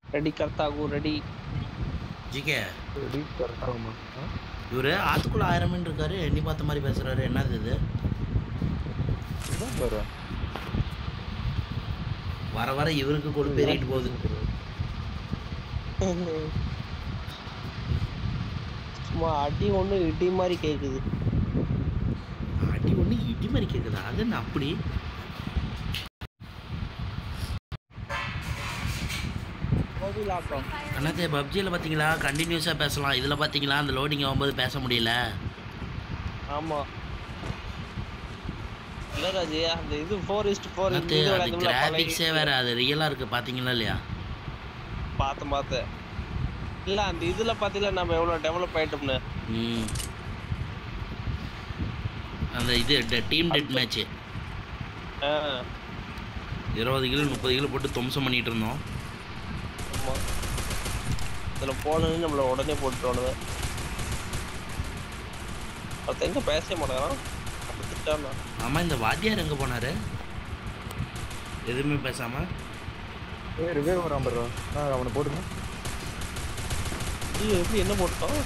Ready கர்த்தாகு ready GK ready கரெக்டாகுமா இவரு ஆத்துக்குள்ள ஆயிரம் மீன் இருக்காரு எண்ணி பார்த்த மாதிரி பேசுறாரு என்னது இது இதுதான் பாரு வர வர இவருக்கு கொடு பெருகிட்டு போகுது சும்மா அடி ஒண்ணு இடி மாதிரி கேக்குது அடி ஒண்ணு இடி மாதிரி கேக்குதா அது என்ன அப்படி மொபைல் ஆட்டம் அண்ணாத்தே பப்ஜியில் பார்த்தீங்களா கண்டினியூஸாக பேசலாம் இதில் பார்த்தீங்களா அந்த லோடிங் ஆகும்போது பேச முடியல ஆமா இல்ல ராஜி அந்த இது ஃபோர் இஸ்ட் ஃபோர் அண்ணாத்தே அது கிராஃபிக்ஸே வேற அது ரியலாக இருக்குது பார்த்தீங்களா இல்லையா பார்த்து பார்த்து இல்ல அந்த இதுல பாத்தீங்களா நம்ம எவ்வளவு டெவலப் ஆயிட்டோம்னு ம் அந்த இது டீம் டெட் மேட்ச்சு ஆ, இருபது கிலோ முப்பது கிலோ போட்டு தும்சம் பண்ணிட்டு இருந்தோம் ஆமா இதுல போனது நம்மள உடனே போட்டுருவானுங்க ஒருத்தன் எங்க பேசவே மாட்டேங்கிறான் அப்ப திட்டானா ஆமாம் இந்த வாத்தியார் எங்கே போனார் எதுவுமே பேசாமல் ஏய் ரிவே வரான் பாரு நான் அவனை போட்டுங்க ஐயோ எப்படி என்ன போட்டோம்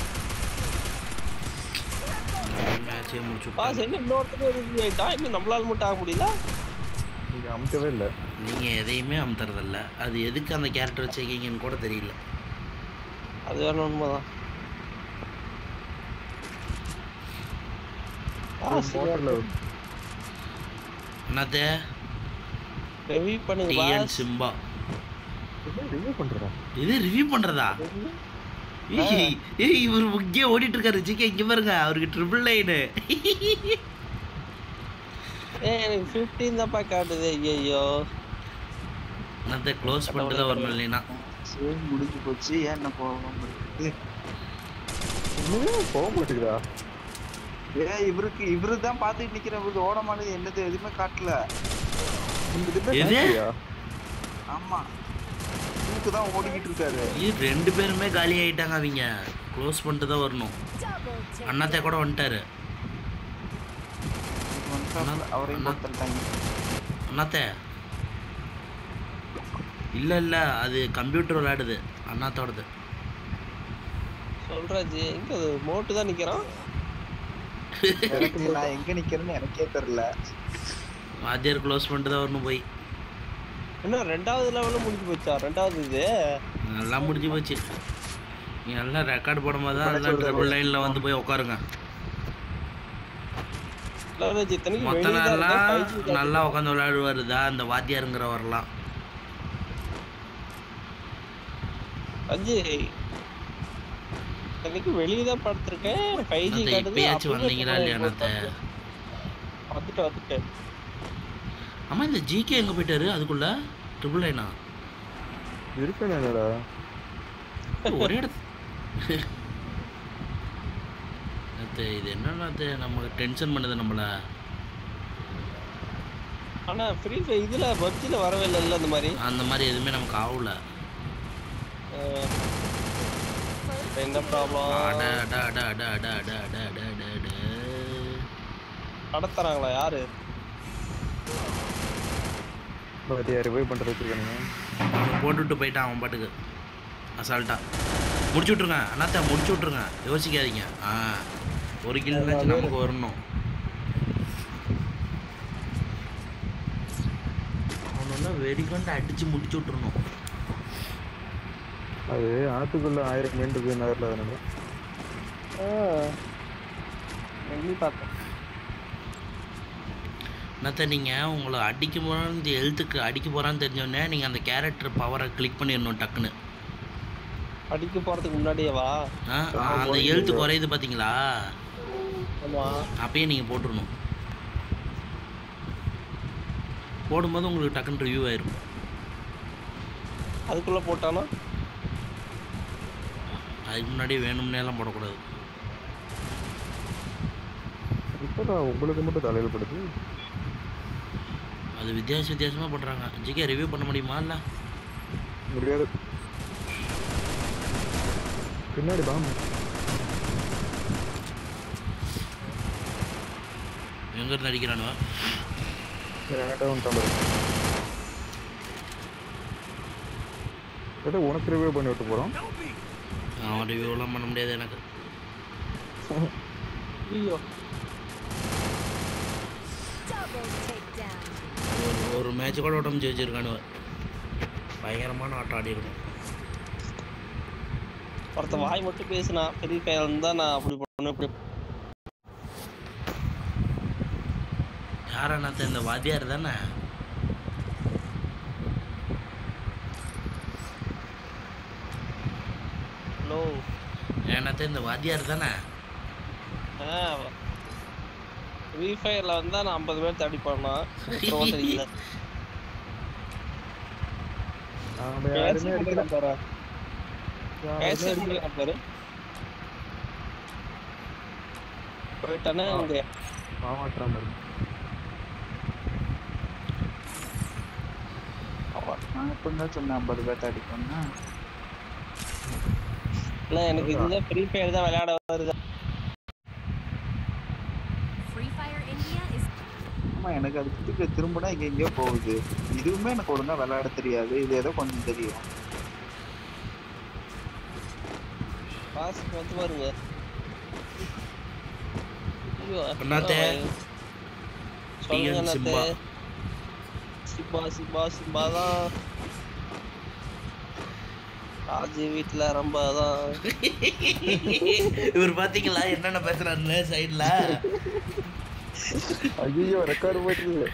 மேட்சே முடிச்சு பாஸ் விட்டாங்க. எங்க இன்னொருத்தர் ரிவ்யூ ஆயிட்டா இன்னும் நம்மளால மட்டும் ஆக முடியல நீங்க அமுக்கவே இல்லை நீங்கள் எதையுமே அமுத்துறதில்ல அது எதுக்கு அந்த கேரக்டர் வச்சுருக்கீங்கன்னு கூட தெரியல அது வேணும் உண்மைதான் மோட்டர்ல என்னத்தே ரிவ்யூ பண்ணுங்க டிஎன் பாஸ் சிம்பா ரிவ்யூ பண்றா இது ரிவ்யூ பண்ணுறதா ஏய் ஏய், இவர் முக்கிய ஓடிட்டு இருக்காரு ஜிகே இங்க பாருங்க அவருக்கு ட்ரிபிள் லைனு ஏய் எனக்கு 15 தான்ப்பா காட்டுது ஐயோ என்னத்த க்ளோஸ் பண்ணிட்டு தான் வரணும் இல்லைன்னா சரி முடிஞ்சு போச்சு ஏன் என்ன போவோம் இன்னும் போக மாட்டேங்குதா ஏன் இவருக்கு இவரு தான் பாத்துட்டு நிக்கிற இவருக்கு ஓட மாட்டேங்குது என்னது எதுவுமே காட்டல இந்த டிபேட் எது? ஆக்கியா ஆமா இவருக்கு தான் ஓடிக்கிட்டு இருக்காரு இது ரெண்டு பேருமே காலி ஆயிட்டாங்க அவங்க க்ளோஸ் பண்ணிட்டு தான் வரணும் அண்ணாத்தே கூட வந்துட்டாரு இவருக்கு வந்துட்டாப்ல, அவரையும் கொடுத்துட்டாங்க அண்ணாத்தே இல்லை இல்லை அது கம்ப்யூட்டர் விளையாடுது அண்ணாத்தோடது சொல்றாஜி எங்க அது மோட்டு தான் நிக்கிறான் எனக்கு நான் எங்க நிக்கிறேன்னு எனக்கே தெரியல வாத்தியார் க்ளோஸ் பண்ணிட்டு தான் வரணும் போய் இன்னும் ரெண்டாவது லெவலும் முடிஞ்சு போச்சா ரெண்டாவது இது நல்லா முடிஞ்சு போச்சு நீ நல்லா ரெக்கார்ட் போடும்போது தான் எல்லாம் ட்ரிபிள் லைனில் வந்து போய் உட்காருங்க லெவலேஜ் இத்தனைக்கு மொத்த வெளியே தான் நாள்லாம் இருக்கா, 5G காட்டுது. நல்லா உட்காந்து விளையாடுவாரு தான் அந்த வாத்தியாருங்கிறவரெல்லாம் அஜி இத்தனைக்கு வெளியே தான் படுத்திருக்கேன் ஃபைவ் ஜி அத்தை, காட்டுது இப்பயாச்சும் அப்படியே வந்தீங்களா இல்லையா அண்ணாத்த? வந்துட்டு வந்துட்டு ஆமாம் இந்த ஜிகே எங்கே போயிட்டாரு அதுக்குள்ள ட்ரிபிள் லைனா இருக்கேன் என்னடா ஒரே இடத்து அத்தை, இது என்னன்னா அத்தை, நம்ம டென்ஷன் பண்ணுது நம்மள ஆனா ஃப்ரீ ஃபயர் இதுல பப்ஜில வரவே இல்லைல்ல அந்த மாதிரி அந்த மாதிரி எதுவுமே நமக்கு ஆகல அஹ், என்ன ப்ராப்ளம் அட, அட, அட, அட, அட, அட, அட, அட, அட, அட. நடத்துறாங்களா யாரு பத்தியா ரிவே பண்றது வச்சிருக்கானுங்க அவனை போட்டுவிட்டு போயிட்டான் அவன் பாட்டுக்கு அசால்ட்டா முடிச்சு விட்ருங்க அண்ணாத்த முடிச்சு விட்ருங்க யோசிக்காதீங்க ஆ ஒரு கிலோனாச்சும் நமக்கு வரணும் அவனொன்னா வெடிக்கொண்டு அடிச்சு முடிச்சு விட்றணும் அது ஆத்துக்குள்ள ஆயிரம் மீன் இருக்கு நகர்ல தானே எண்ணி பார்த்தேன் என்னத்த நீங்கள் உங்களை அடிக்க போகிறான்னு இந்த எழுத்துக்கு அடிக்க போகிறான்னு தெரிஞ்சோடனே நீங்கள் அந்த கேரக்டர் பவரை கிளிக் பண்ணிடணும் டக்குன்னு அடிக்க போறதுக்கு முன்னாடியேவா ஆ அந்த எழுத்து குறையுது பார்த்தீங்களா ஆமா அப்பயே நீங்கள் போட்டுடணும் போடும்போது உங்களுக்கு டக்குன்னு ரிவ்யூ ஆயிரும் அதுக்குள்ள போட்டானா அதுக்கு முன்னாடி வேணும்னே எல்லாம் போடக்கூடாது இப்பதான் உங்களுக்கு மட்டும் தலையில படுது அது வித்தியாச வித்தியாசமாக பண்ணுறாங்க ஜிகே ரிவ்யூ பண்ண முடியுமா இல்லை முடியாது பின்னாடி பாம்பு எங்கேருந்து அடிக்கிறானுவ என்கிட்ட வந்துட்டான் பாரு ஏதோ உனக்கு ரிவ்யூ பண்ணி விட்டு போகிறோம் அவன் ரிவ்யூலாம் பண்ண முடியாது எனக்கு ஐயோ Double takedown. ஒரு- ஒரு மேட்ச் கூட உடம்பு ஜெயிச்சிருக்கானுவ பயங்கரமான ஆட்டம் ஆடி இருக்கும் ஒருத்தன் வாய் மட்டும் பேசுனா பெரிய பையன் இருந்தா நான் அப்படி பண்ண இப்படி யாரா நாத்த இந்த வாத்தியார் தானே ஹலோ ஏன்னாத்த இந்த வாத்தியார் தானே ஃப்ரீ ஃபயர்ல வந்தா நான் ஐம்பது பேர் தடி பண்ணான் தெரியல நாம யாருமே அடிக்கல பாரு யாருமே அடிக்கல பேசி பாரு போயிட்டானே இங்க பாவாட்டுறாம இருக்கு நான் எப்படின்னா சொன்னேன் ஐம்பது பேர்த்த அடிக்கணும்னா இல்ல எனக்கு இதுதான் ஃப்ரீ ஃபயர் தான் விளையாட வருது Free Fire India is ஆமா எனக்கு அது திருப்பி திரும்பினா இங்க எங்கேயோ போகுது இதுவுமே எனக்கு ஒழுங்கா விளையாட தெரியாது இது ஏதோ கொஞ்சம் தெரியும் பாஸ் வந்து பாருங்க ஐயோ, அண்ணாத்தே. சொல்லுங்க டிஎன் அண்ணாத்தே. சிம்பா. சிம்பா சிம்பா சிம்பா தான் ராஜு வீட்டுல ரொம்ப தான் இவர் பாத்தீங்களா என்னென்ன பேசுறாருன்னு சைடுல ஐயோ ரெக்கார்டு போயிட்டு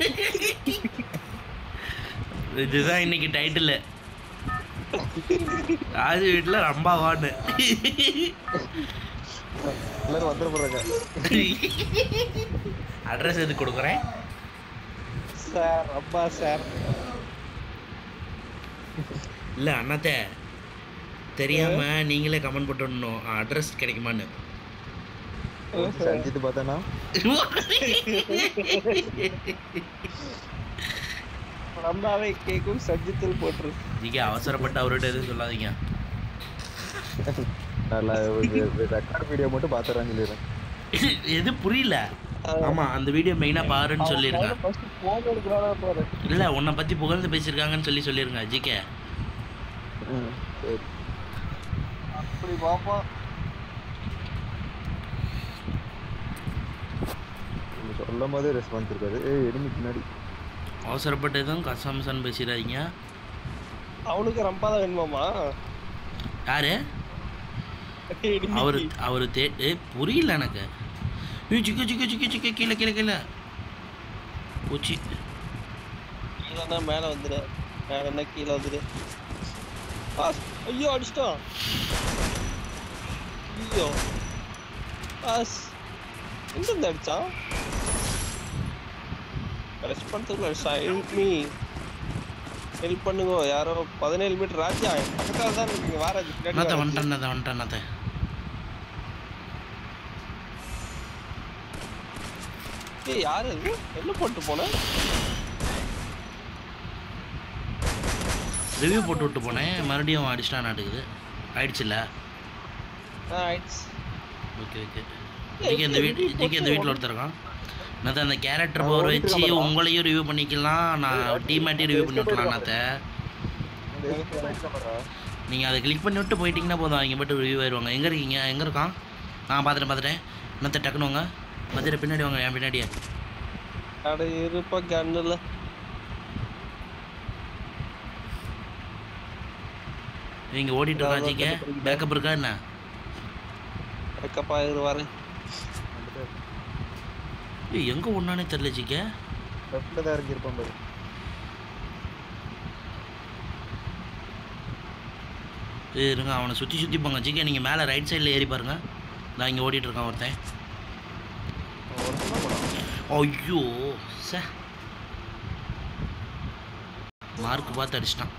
இதுதான் இன்னைக்கு டைட்டில் ராஜு வீட்டில் ரொம்ப வான்னு எல்லாரும் வந்துட போறாங்க அட்ரஸ் எது கொடுக்குறேன் சார் அப்பா சார் இல்லை அண்ணாத்தே தெரியாம நீங்களே கமெண்ட் போட்டுடணும் அட்ரஸ் கிடைக்குமான்னு சஞ்சித் பார்த்தானா நம்பாவே கேக்கும் சஜித்தில் போட்டுரு நீங்க அவசரப்பட்டு அவர்கிட்ட எதுவும் சொல்லாதீங்க நல்லா ரெக்கார்ட் வீடியோ மட்டும் பார்த்துறான்னு சொல்லிடுறேன் எது புரியல ஆமா அந்த வீடியோ மெயினா பாருன்னு சொல்லிருங்க ஃபர்ஸ்ட் போன் எடுக்கிறானா பாரு இல்ல உன்னை பத்தி புகழ்ந்து பேசியிருக்காங்கன்னு சொல்லி சொல்லிருங்க ஜிகே ம் சரி அப்படி பாப்போம் நீங்க சொல்லும் போதே ரெஸ்பான்ஸ் இருக்காது ஏய் எதுவும் பின்னாடி அவசரப்பட்டு எதுவும் கசாமசான்னு பேசிடாதீங்க அவனுக்கு ரொம்ப தான் வேணுமாமா யாரு அவரு அவரு தே ஏ புரியல எனக்கு ஏய் ஜிக்க ஜிக்க ஜிக்க ஜிக்க கீழே கீழே கீழே போச்சு கீழே மேல வந்துரு மேல என்ன கீழே வந்துரு பாஸ் ஐயோ அடிச்சிட்டான் ஐயோ பாஸ் எங்க இருந்து அடிச்சான் ரெஸ்ட் பண்ணுறதுக்குள்ள அடிச்சான் ஹெல்ப் மீ ஹெல்ப் பண்ணுங்க யாரோ பதினேழு மீட்டர் ராஜா பக்கத்தால தான் இருக்கீங்க வாராஜ் பின்னாடி அண்ணாத்த வாராஜ். வந்துட்டேன் அண்ணாத்த வந்துட்டேன் அண்ணாத்த ஏய் யாரு இது என்ன போட்டு போன ரிவ்யூ போட்டு விட்டு போனேன் மறுபடியும் அடிச்சிட்டா நாட்டுக்குது ஆயிடுச்சுல்ல ஆ ஆயிடுச்சு ஓகே ஓகே ஜிகே இந்த வீட் ஜிகே இந்த வீட்டில் ஒருத்தர் இருக்கான் நான் அந்த கேரக்டர் பவர் வச்சு உங்களையும் ரிவ்யூ பண்ணிக்கலாம் நான் டீமேட்டையும் ரிவ்யூ பண்ணி விட்டலாம் நாத்த நீங்கள் அதை கிளிக் பண்ணி விட்டு போயிட்டீங்கன்னா போதும் அவங்க மட்டும் ரிவ்யூ ஆயிடுவாங்க எங்கே இருக்கீங்க எங்கே இருக்கான் நான் பார்த்துட்டேன் பார்த்துட்டேன் என்னத்த டக்குன்னு வாங்க பார்த்துட்டு பின்னாடி வாங்க என் பின்னாடியே அட இருப்பா கண்ணுல நீங்கள் ஓடிட்டு இருக்கா ஜிகே பேக்கப் இருக்கா என்ன வைக்கப்பா இரு வரேன் ஏய் எங்கே ஒன்றானே தெரில ஜிகே லெஃப்ட்ல தான் இறங்கியிருப்பான் பாரு ஏய் இருங்க அவனை சுற்றி சுற்றி போங்க ஜிகே நீங்கள் மேலே ரைட் சைடில் ஏறி பாருங்க நான் இங்கே ஓடிட்டு இருக்கான் ஒருத்தன் ஐயோ சே மார்க் பார்த்து அடிச்சிட்டான்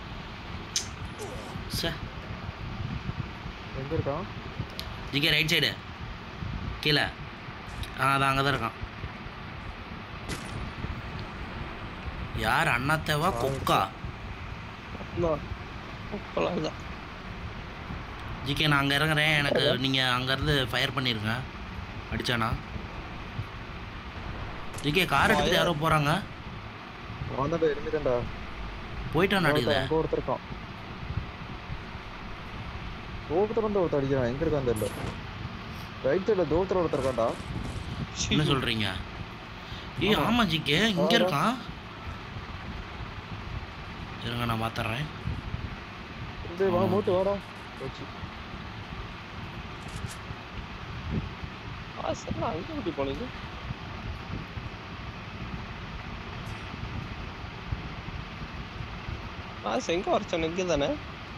சே எங்க இருக்கான் ஜிகே ரைட் சைடு கீழே ஆ அதான் அங்கே தான் இருக்கான் யார் அண்ணாத்தேவா கொக்கா இப்போலாம் ஜிகே நான் அங்கே இறங்குறேன் எனக்கு நீங்கள் அங்கேருந்து ஃபயர் பண்ணிருங்க அடிச்சானா ஜிகே கார் எடுத்துட்டு யாரோ போகிறாங்க அவன் தான் எடுத்துட்டேன்டா போயிட்டான் நடுக்குது அங்க ஒருத்தர் இருக்கான் தூரத்துல இருந்து ஒருத்தர் அடிக்கிறான் எங்க இருக்கான் தெரியல ரைட் சைடுல தூரத்துல ஒருத்தர் இருக்கான்டா என்ன சொல்றீங்க ஏய் ஆமா ஜிகே இங்க இருக்கான் இருங்க நான் பாத்துறேன் டேய் வா மூட்டு வாடா போச்சு ஆ சரி அங்கே எப்படி போனது ஆ எங்க வர சொன்ன இங்கே தானே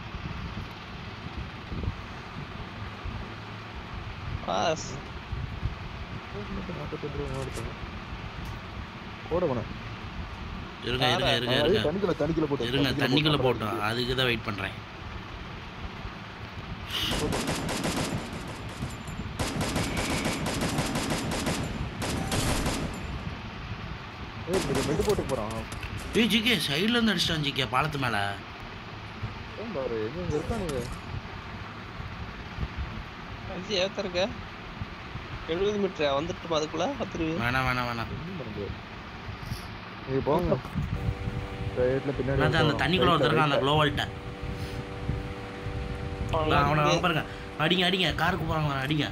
பாஸ் ஓட போனேன் இருங்க இருங்க இருங்க இருங்க தண்ணிக்குள்ள தண்ணிக்குள்ள போட்டு இருங்க தண்ணிக்குள்ள போட்டோம் அதுக்கு தான் வெயிட் பண்றேன் ஏய் இது மெட்டு போட்டு போறான் ஏய் ஜிகே சைடுல இருந்து அடிச்சிட்டான் ஜிகே பாலத்து மேல ஏன் பாரு எங்க இங்க இருக்கானுங்க அது ஏத்தருங்க எழுபது மீட்டர் வந்துட்டுமா அதுக்குள்ள பத்துருவீங்க வேணாம் வேணாம் வேணாம் ஒண்ணும் பண்ண முடியாது நீங்க போங்க ரைட்ல பின்னாடி அதான் அந்த தண்ணிக்குள்ள ஒருத்தர் இருக்கான் அந்த குளோவல்ட்ட அவனை அவனை பாருங்க அடிங்க அடிங்க காருக்கு போறாங்க அடிங்க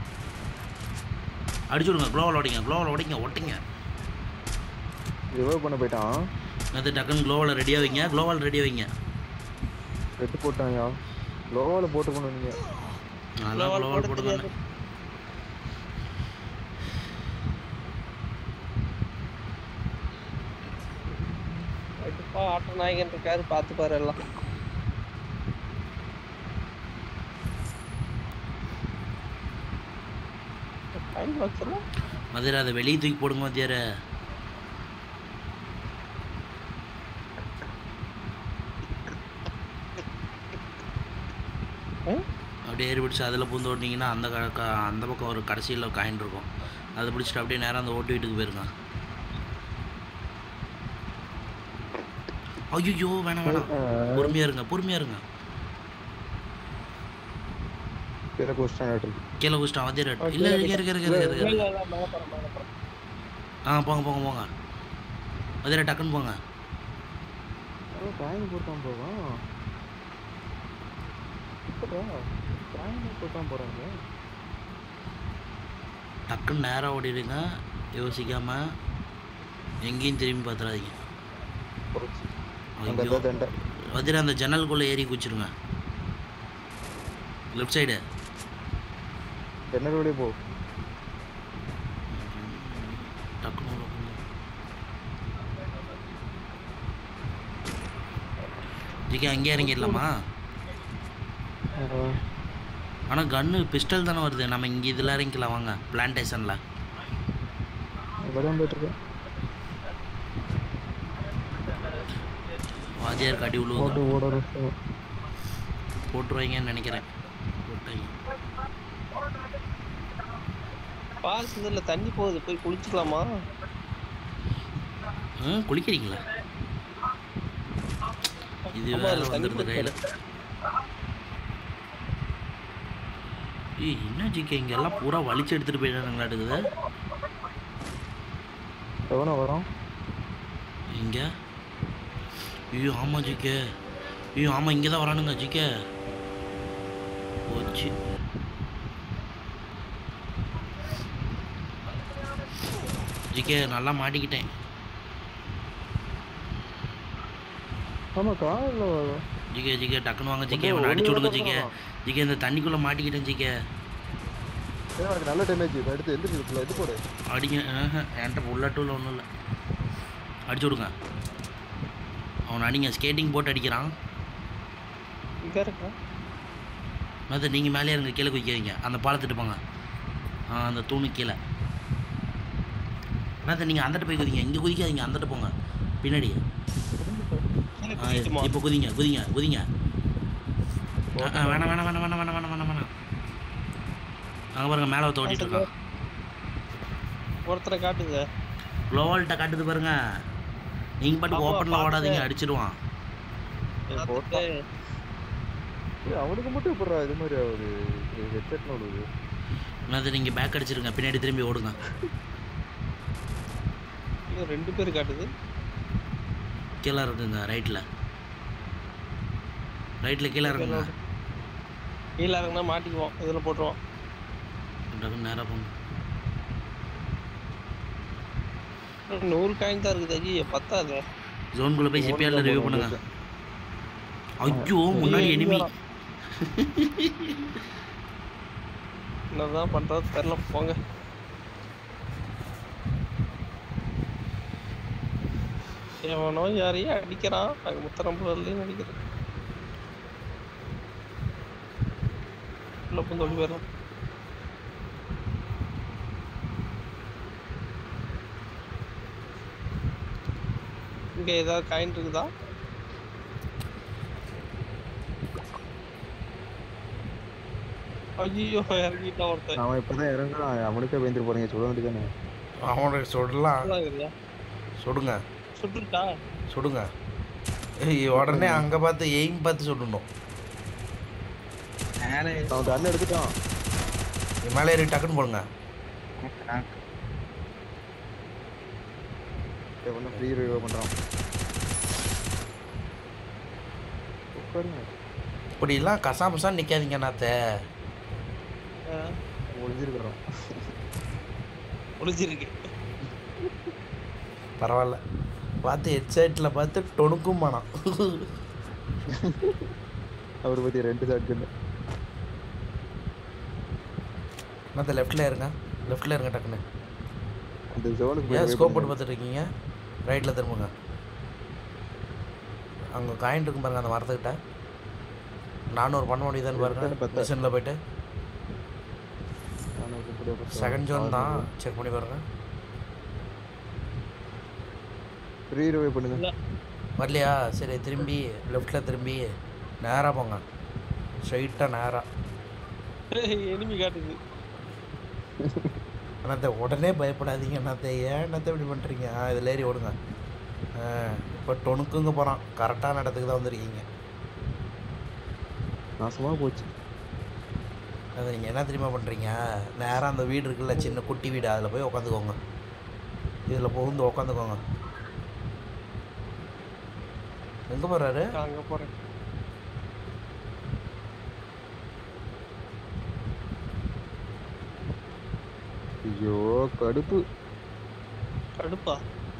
அடிச்சு விடுங்க குளோவல் உடைங்க குளோவல் உடைங்க ஒட்டிங்க ரிவைவ் பண்ண போயிட்டான் அது டக்குன்னு குளோவல் ரெடியாக வைங்க குளோவல் ரெடி வைங்க வெட்டு போட்டான்யா லோவால போட்டு கொண்டு வந்தீங்க நல்லா குளோவல் போட்டுக்கோங்க ஆட்டோ நாயகன் இருக்காரு பார்த்து பாரு எல்லாம் ஃபைன் பாக்ஸ்ல மதுரை அதை வெளியே தூக்கி போடுங்க மத்தியார அப்படியே ஏறி பிடிச்சி அதில் பூந்து ஓட்டினீங்கன்னா அந்த க- க- அந்த பக்கம் ஒரு கடைசியில் காயின் இருக்கும் அதை பிடிச்சிட்டு அப்படியே நேரா அந்த ஓட்டு வீட்டுக்கு போயிருங்க ஐயோ வேணாம் வேணாம் பொறுமையா இருங்க பொறுமையா இருங்க பிற கொஸ்டான் இருக்கு கீழே குச்சிட்டான் வத்தியார் இல்லை இருக்க இருக்க இருக்க இருக்க இருக்க ஆ போங்க போங்க போங்க வத்தியார் டக்குன்னு போங்க காயின் போட்டான் போவான் இப்படா காயின் போட்டான் போறாங்க டக்குன்னு நேராக ஓடிடுங்க யோசிக்காம எங்கேயும் திரும்பி பார்த்துறாதீங்க போச்சு ஐயோ அந்த தண்டை வதிர அந்த ஜன்னலுக்குள்ளே ஏறி குச்சிருங்க லெஃப்ட் சைடு ஜன்னல் வழியே போ டக்குன்னு உள்ள போங்க. ஜிகே அங்கேயே இறங்கிடலாமா ஆனால் கன்று பிஸ்டல் தானே வருது நம்ம இங்கே இதில் இறங்கிக்கலாம் வாங்க பிளான்டேஷனில் இப்பதான் போயிட்டு இருக்கேன் வாத்தியார் காட்டி ஓட்டு விழுவுங்க ஓட போட்டுருவாங்கன்னு நினைக்கிறேன் போட்டாங்க பாஸ் இதுல தண்ணி போகுது போய் குளிச்சுக்கலாமா ஆ குளிக்கிறீங்களா இது ஆமா, வேற அதுல தண்ணி வந்துடுது கையில் ஏய் என்ன ஜிகே இங்க எல்லாம் பூரா வலிச்சு எடுத்துட்டு போயிட்டானுங்களாட்டுக்குது எவனோ வரோம் இங்க ஐயோ ஆமா ஜிகே ஐயோ ஆமா இங்கே தான் வரானுங்க ஜிகே போச்சு ஜிகே நல்லா மாட்டிக்கிட்டேன் ஆமா கார்ல வரோம் ஜிகே ஜிகே டக்குன்னு வாங்க ஜிகே ஒண்ணு- இவனை அடிச்சு ஒண்ணு விடுங்க மட்டும் ஜிகே தான் ஜிகே இந்த தண்ணிக்குள்ள மாட்டிக்கிட்டேன் ஜிகே ஏன் எனக்கு நல்ல டேமேஜ் எடுத்து எந்திரிச்சு இது போடு அடிங்க ஆஹா, என்கிட்ட புல்லட்டும் ஒன்றும் இல்லை அடிச்சு விடுங்க அவன் அடிங்க ஸ்கேட்டிங் போட்டு அடிக்கிறான் இங்க இருக்கா அது நீங்கள் மேலே இருங்க கீழே குதிக்காதீங்க அந்த பாலத்துட்டு போங்க ஆ, அந்த தூணு கீழே அதான் நீங்கள் அந்தட்ட போய் குதிங்க இங்கே குதிக்காதீங்க அந்தட்ட போங்க பின்னாடி கீழே ஆ, குதிக்குமா? இப்போ குதிங்க குதிங்க குதிங்க ஆ, ஆ, வேணாம் வேணாம் வேணாம் வேணாம் வேணாம் வேணாம் வேணாம் வேணாம் அங்கே பாருங்க மேலே ஒருத்த ஓட்டிட்டு இருக்கான் ஒருத்தரை காட்டுங்க க்ளோவால்கிட்ட காட்டுது பாருங்க நீங்கள் பாட்டுக்கு ஆமா, ஓப்பனில் ஓடாதீங்க பார்த்தேன். அடிச்சிடுவான் பார்த்துட்டு, ஏய், அவனுக்கு மட்டும் எப்படிடா இது மாதிரி ஆகுது ஹெட்செட்ல விழுது என்னது நீங்கள் பேக் அடிச்சிருங்க பின்னாடி திரும்பி ஓடுங்க இன்னும் ரெண்டு பேர் காட்டுது கீழே இருக்குங்க ரைட்டில் ரைட்டில் கீழே இருக்குங்க கீழே இறங்கினா மாட்டிக்குவோம் இதில் போட்டுருவோம் டக்குன்னு நேராக போங்க இன்னும் நூறு காயின் தான் இருக்குது ஐயோ பத்தாது ஜோன்குள்ளே போய் சிபிஆரில் ரிவ்யூ பண்ணுங்க ஐயோ முன்னாடி எனிமி என்னதான் பண்றது தெரியல போங்க எவனோ யாரையும் அடிக்கிறான் அங்கே முத்தரம்புலையும் அடிக்கிறான் உள்ள போய் சொல்லி போயிடலாம் இங்க ஏதாவது காயின் இருக்குதா ஐயோ இறங்கிட்டான் ஒருத்தன் அவன் இப்பதான் இறங்குறான் அவனுக்கே பயந்துட்டு போறீங்க சொல்ல வேண்டியதானே அவனுக்கு சுடலாம் அதான் இருக்குதா? சுடுங்க சுட்டுட்டா சுடுங்க ஏய், உடனே அங்கே பார்த்து எய்ம் பார்த்து சுடணும் மேலே அவன் கண்ணு எடுத்துட்டான் இது மேலே ஏறி டக்குன்னு போடுங்க ஒன்றும் ஃப்ரீ ரிவ்யூ பண்றான் உட்காருங்க இப்படிலாம் கசாமசான்னு நிற்காதீங்க நாத்த ஆஹ், ஒளிஞ்சிருக்கிறோம் ஒளிஞ்சிருக்கு பரவாயில்ல பார்த்து ஹெட்செட்டில் பார்த்து டொணுக்கும் பணம் அவரை பத்தி ரெண்டு ஷாட் கண்ணு மற்ற லெஃப்ட்டில் இருங்க லெஃப்ட்டில் இருங்க டக்குன்னு அந்த ஜோனுக்கு ஏன் போய் ஸ்கோப் போட்டு பார்த்துட்டு இருக்கீங்க ரைட்டில் திரும்புங்க அங்கே காயின் இருக்கும் பாருங்க அந்த மரத்துக்கிட்ட நானூறு பண்ண முடியுதான்னு பாருங்க பத்து. மிஷினில் போயிட்டு செகண்ட் ஜோன் தான் செக் பண்ணி பாருங்க ஃப்ரீ ரிவ்யூ பண்ணுங்க இல்ல. வரலையா சரி திரும்பி லெஃப்ட்டில் திரும்பி நேராக போங்க ஸ்ட்ரைட்டாக நேராக எனிமி காட்டுது அண்ணாத்த உடனே பயப்படாதீங்க அண்ணாத்த ஏன் அண்ணாத்த இப்படி பண்ணுறீங்க ஆ இதில் ஏறி ஓடுங்க ஆ இப்போ டொணுக்குங்க போகிறான் கரெக்டான இடத்துக்கு தான் வந்திருக்கீங்க நாசமா போச்சு அது நீங்கள் என்ன தெரியுமா பண்ணுறீங்க நேராக அந்த வீடு இருக்குல்ல சின்ன குட்டி வீடு அதில் போய் உட்காந்துக்கோங்க இதில் புகுந்து உட்காந்துக்கோங்க எங்கே போகிறாரு அங்க போறேன் ஐயோ கடுப்பு கடுப்பா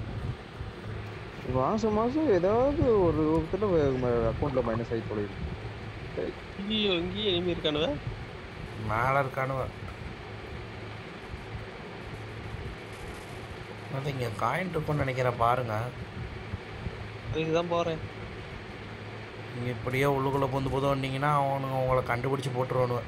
மாசம் மாசம் ஏதாவது ஒரு ரூபத்துல அக்கௌண்ட்ல மைனஸ் ஆகி தொலைது ஐயோ இங்கேயும் எனிமி இருக்கானுவ மேலே இருக்கானுவ அது இங்கே காயின் இருக்கும்னு நினைக்கிறேன் பாருங்கள் அதுக்கு தான் போறேன் நீங்கள் இப்படியே உள்ளுக்குள்ளே புந்து புது வந்தீங்கன்னா அவனுங்க உங்களை கண்டுபிடிச்சி போட்டுருவானுவ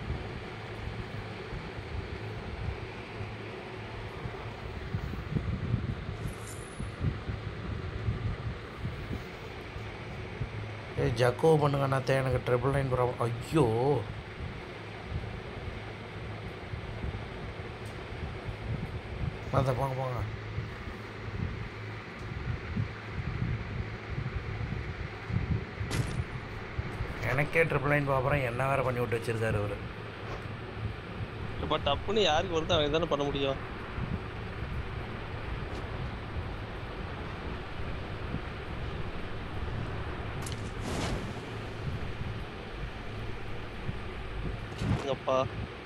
ஏய் ஜக்கோ பண்ணுங்க அண்ணாத்தே எனக்கு ட்ரிபிள் நைன் ப்ராப்ளம் ஐயோ அண்ணாத்த போங்க போங்க எனக்கே ட்ரிபிள் நைன் பார்க்குறேன் என்ன வேறு பண்ணி விட்டு வச்சிருக்காரு அவர் பட் டப்புன்னு யாருக்கு வருதோ அவங்க தானே பண்ண முடியும் எங்கப்பா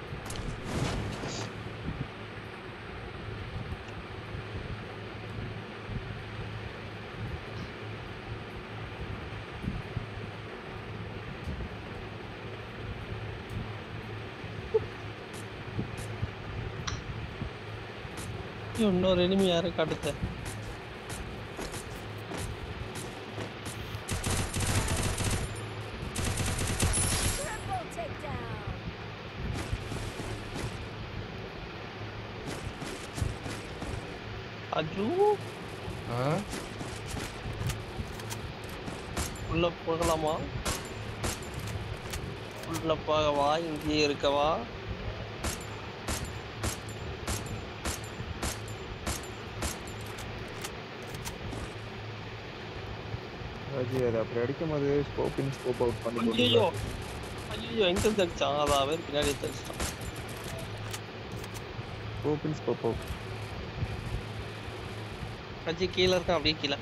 ஐயோ, இன்னொரு எனிமி யாரை காட்டுத்த Triple takedown. அஜு ஆ உள்ள போகலாமா உள்ள போகவா இங்கேயே இருக்கவா ராஜி அது அப்படி அடிக்கும் போது ஸ்கோப் இன் ஸ்கோப் அவுட் பண்ணி ஐயோ போட்டு ஐயோ எங்க இருந்து அடிச்சான் அதான் அவன் பின்னாடி அடிச்சான் ஸ்கோப் இன் ஸ்கோப் அவுட் அஜி கீழே இருக்கான் அப்படியே கீழே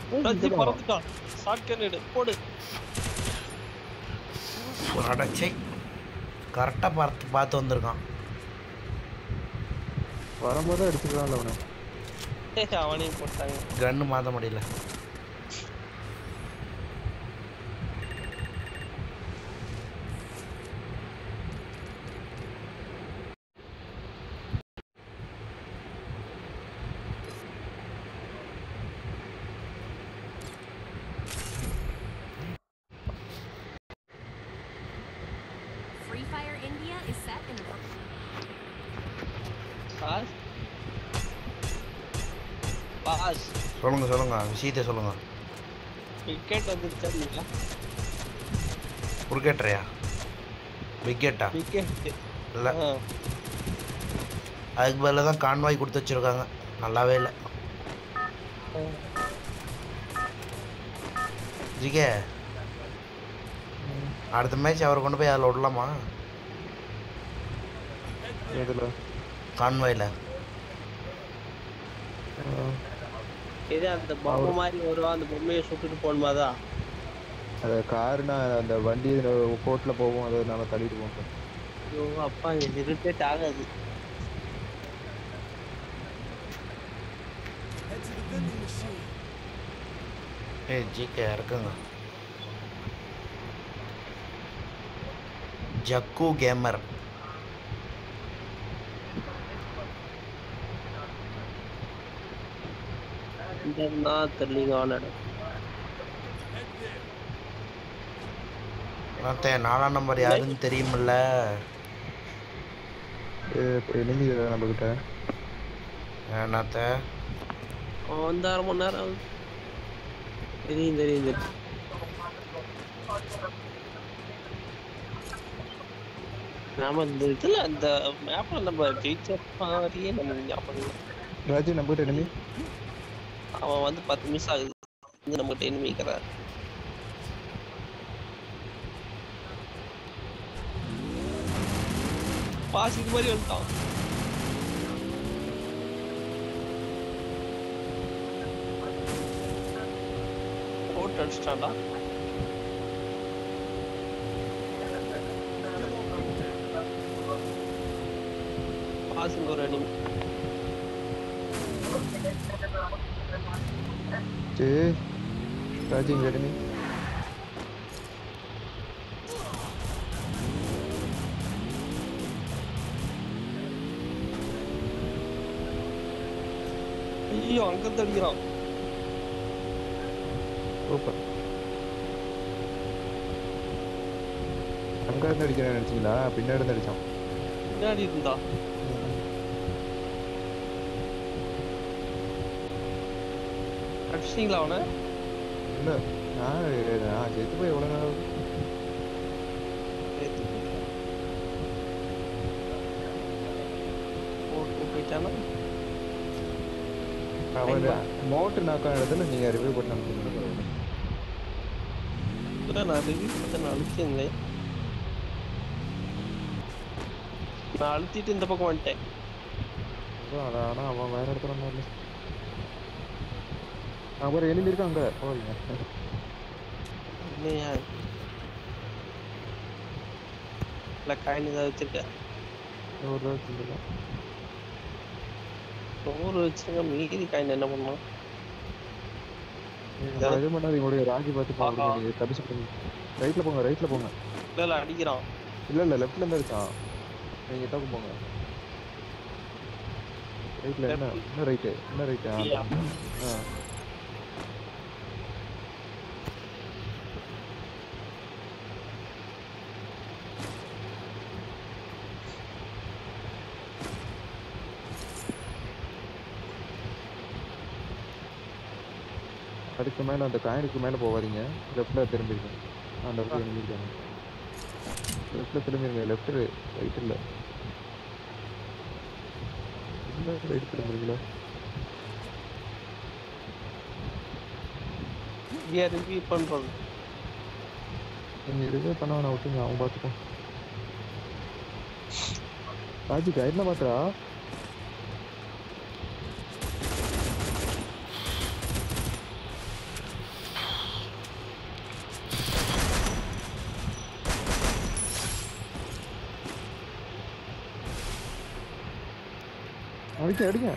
ராஜி பறந்துட்டான் ஷாட்கன் எடு போடு அடச்சை கரெக்டாக பார்த்து பார்த்து வந்திருக்கான் வரும்போது அடிச்சுக்கலாம்ல அவனை ஏய், அவனையும் போட்டாங்க கன்று மாற்ற முடியல Free Fire India is set in boss boss சொல்லுங்க சொல்லுங்க விஷயத்தை சொல்லுங்க விக்கெட் வந்துருச்சா இல்லையா குறுக்கேட்டரையா விக்கெட்டா விக்கெட் இல்லை அதுக்கு பதிலாக தான் கான்வாய் கொடுத்து வச்சிருக்காங்க நல்லாவே இல்லை ஜிகே அடுத்த மேட்ச் அவரை கொண்டு போய் அதில் விடலாமா எதுல கான்வாயில் இது அந்த பொம்மை மாதிரி வருவா அந்த பொம்மையை சுட்டுட்டு போகணுமாதான் அந்த காருனா அந்த வண்டி கோட்ல போகும் அதை நம்ம தள்ளிட்டு போவோம் ஐயோ அப்பா இது இரிட்டேட் ஆகாது ஏய் ஜிகே இறக்குங்க ஜக்கு கேமர் இந்த தெரியலீங்க அவனோட அத்தே நாலாம் நம்பர் யாருன்னு தெரியுமில்ல எனிமி நம்ம கிட்ட என்னத்த அவன் வந்து அரை மணி நேரம் ஆகுது தெரியும் தெரியும் தெரியும் நாம இந்த இதுல அந்த மேப்ல நம்ம ஜெயிச்ச மாதிரியே நம்ம ஞாபகம் இல்லை. ராஜி நம்ம கிட்ட எனிமி அவன் வந்து பத்து மிஸ் ஆகுது வந்து நம்ம கிட்ட எனிமிக்கிறார் பாஸ் இது மாதிரி வந்துட்டான் போட்டு அடிச்சிட்டான்டா பாஸுங்க ஒரு அனிமி சரி ராஜி இங்க எனிமி ஐயோ அங்கிருந்து அடிக்கிறான் சூப்பர் அங்க இருந்து அடிக்கிறேன் நினைச்சீங்களா பின்னாடி இருந்து அடிச்சான் பின்னாடி இருந்தா அடிச்சிட்டீங்களா அவனை இல்ல நான் நான் செத்து போய் எவ்வளவு நேரம் ஆகுது? போட்டு போயிட்டானா அவன் மோட்டர் நாக்கான இடத்துல நீங்க ரிவ்யூ பண்ண அனுப்பிச்சுங்க கூட நான் ரிவ்யூ பண்ண நான் அழுத்திருந்தேன் நான் அழுத்திட்டு இந்த பக்கம் வந்துட்டேன் அதான் ஆனா அவன் வேற இடத்துல இருந்தான் இல்ல அங்க ஒரு எனிமி இருக்கு அங்க போறீங்க இல்லையா இல்லை காயின் ஏதாவது வச்சிருக்க ஒரு தடவை செஞ்சிருக்கேன் நூறு வச்சிருக்க மீதி காயின் என்ன பண்ணும் நீங்க இது பண்ணாதீங்க உங்களுடைய ராஜி பார்த்து போங்க நீங்க தப்பிச்சு போங்க ரைட்ல போங்க ரைட்ல போங்க இல்லை இல்லை அடிக்கிறான் இல்ல இல்ல லெஃப்ட்ல இருந்து அடிச்சான் நீங்க தப்பு போங்க ரைட்ல என்ன Left. என்ன ரைட்டு என்ன ரைட்டு Yeah. ஆ அதுக்கு மேல அந்த காயினுக்கு மேல போகாதீங்க லெஃப்ட்ல திரும்பிருங்க அந்த இடத்துல நின்றுட்டாங்க லெஃப்ட்ல திரும்பிருங்க லெஃப்ட் ரைட் இல்ல இல்ல ரைட் திரும்புறீங்களா ஏன் ரிவ்யூ பண்ணுறது நீங்க ரிவே பண்ண வேணாம் விட்டுங்க அவன் பார்த்துக்கோ ராஜி கைட்ல பாத்துறா அடிக்க அடிங்க